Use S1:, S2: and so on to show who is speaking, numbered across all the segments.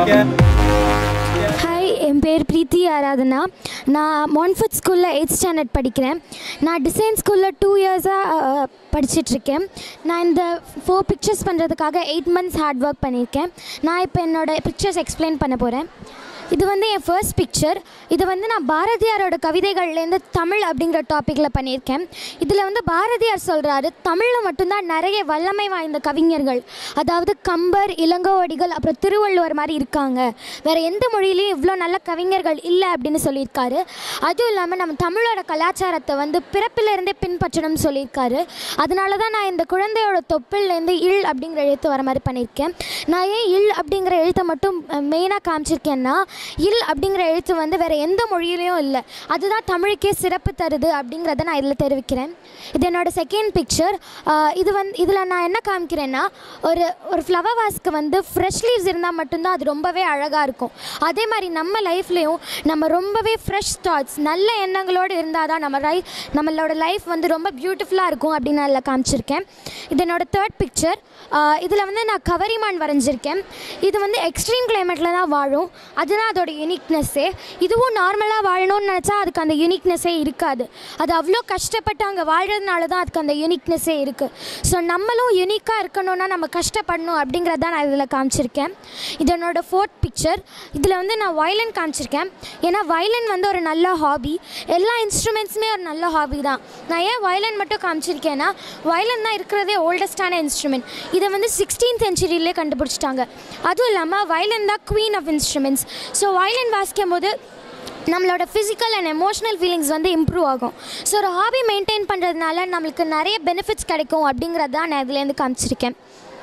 S1: hi என் பேர் பிரீத்தி ஆராதனா நான் மான்ஃபுட் ஸ்கூலில் எயித் ஸ்டாண்டர்ட் படிக்கிறேன் நான் டிசைன் ஸ்கூலில் டூ இயர்ஸாக படிச்சிட்ருக்கேன் நான் இந்த ஃபோர் பிக்சர்ஸ் பண்ணுறதுக்காக எயிட் மந்த்ஸ் ஹார்ட் ஒர்க் பண்ணியிருக்கேன் நான் இப்போ என்னோடய பிக்சர்ஸ் எக்ஸ்பிளைன் பண்ண போகிறேன் இது வந்து என் ஃபர்ஸ்ட் பிக்சர் இது வந்து நான் பாரதியாரோட கவிதைகள்லேருந்து தமிழ் அப்படிங்கிற டாப்பிக்கில் பண்ணியிருக்கேன் இதில் வந்து பாரதியார் சொல்கிறாரு தமிழில் மட்டும்தான் நிறைய வல்லமை வாய்ந்த கவிஞர்கள் அதாவது கம்பர் இளங்கோவடிகள் அப்புறம் திருவள்ளுவர் மாதிரி இருக்காங்க வேறு எந்த மொழியிலையும் இவ்வளோ நல்ல கவிஞர்கள் இல்லை அப்படின்னு சொல்லியிருக்காரு அதுவும் இல்லாமல் நம்ம தமிழோட கலாச்சாரத்தை வந்து பிறப்பிலிருந்தே பின்பற்றணும்னு சொல்லியிருக்காரு அதனால தான் நான் இந்த குழந்தையோட தொப்பில்லேருந்து இல் அப்படிங்கிற எழுத்து வர மாதிரி பண்ணியிருக்கேன் நான் ஏன் இல் அப்படிங்கிற எழுத்தை மட்டும் மெயினாக காமிச்சிருக்கேன்னா இல் அப்படிங்கிற எழுத்து வந்து வேறு எந்த மொழியிலையும் இல்லை அதுதான் தமிழுக்கே சிறப்பு தருது அப்படிங்கிறத நான் இதில் தெரிவிக்கிறேன் இது என்னோட செகண்ட் பிக்சர் இது வந்து இதில் நான் என்ன காமிக்கிறேன்னா ஒரு ஒரு ஃப்ளவர் வாஸ்க்கு வந்து ஃப்ரெஷ் லீவ்ஸ் இருந்தால் மட்டும்தான் அது ரொம்பவே அழகாக இருக்கும் அதே மாதிரி நம்ம லைஃப்லேயும் நம்ம ரொம்பவே ஃப்ரெஷ் தாட்ஸ் நல்ல எண்ணங்களோடு இருந்தால் தான் நம்ம ரை நம்மளோட லைஃப் வந்து ரொம்ப பியூட்டிஃபுல்லாக இருக்கும் அப்படின்னு நான் இதில் காமிச்சிருக்கேன் இது என்னோட தேர்ட் பிக்சர் இதில் வந்து நான் கவரிமான் வரைஞ்சிருக்கேன் இது வந்து எக்ஸ்ட்ரீம் கிளைமேட்டில் தான் வாழும் அதுதான் அதோட யூனிக்னஸ்ஸே இதுவும் நார்மலாக வாழணும்னு நினச்சா அதுக்கு அந்த யூனிக்னஸ்ஸே இருக்காது அது அவ்வளோ கஷ்டப்பட்டு அங்கே வாழ்கிறதுனால தான் அதுக்கு அந்த யூனிக்னஸ்ஸே இருக்குது ஸோ நம்மளும் யூனிக்காக இருக்கணும்னா நம்ம கஷ்டப்படணும் அப்படிங்கிறத நான் இதில் காமிச்சிருக்கேன் இது என்னோட ஃபோர்த் பிக்சர் இதில் வந்து நான் வயலின் காமிச்சிருக்கேன் ஏன்னா வயலின் வந்து ஒரு நல்ல ஹாபி எல்லா இன்ஸ்ட்ருமெண்ட்ஸுமே ஒரு நல்ல ஹாபி தான் நான் ஏன் வயலின் மட்டும் காமிச்சிருக்கேன்னா வயலின் தான் இருக்கிறதே ஓல்டஸ்டான இன்ஸ்ட்ருமெண்ட் இதை வந்து சிக்ஸ்டீன் சென்ச்சுரியிலே கண்டுபிடிச்சிட்டாங்க அதுவும் இல்லாமல் வயலின் தான் queen of instruments so violin வாசிக்கும் போது நம்மளோட ஃபிசிக்கல் அண்ட் எமோஷனல் ஃபீலிங்ஸ் வந்து இம்ப்ரூவ் ஆகும் ஸோ ஒரு ஹாபி மெயின்டைன் பண்ணுறதுனால நம்மளுக்கு நிறைய பெனிஃபிட்ஸ் கிடைக்கும் அப்படிங்கிறது தான் நான் இதுலேருந்து காமிச்சிருக்கேன்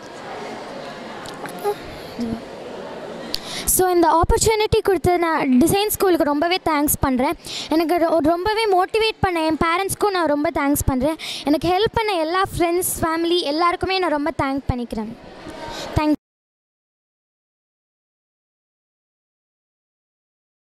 S1: ஸோ இந்த ஆப்பர்ச்சுனிட்டி கொடுத்து நான் டிசைன் ஸ்கூலுக்கு ரொம்பவே தேங்க்ஸ் பண்ணுறேன் எனக்கு ரொ- ரொம்பவே மோட்டிவேட் பண்ண என் பேரண்ட்ஸ்க்கும் நான் ரொம்ப தேங்க்ஸ் பண்ணுறேன் எனக்கு ஹெல்ப் பண்ண எல்லா ஃப்ரெண்ட்ஸ் ஃபேமிலி எல்லாருக்குமே நான் ரொம்ப தேங்க் பண்ணிக்கிறேன் தேங்க்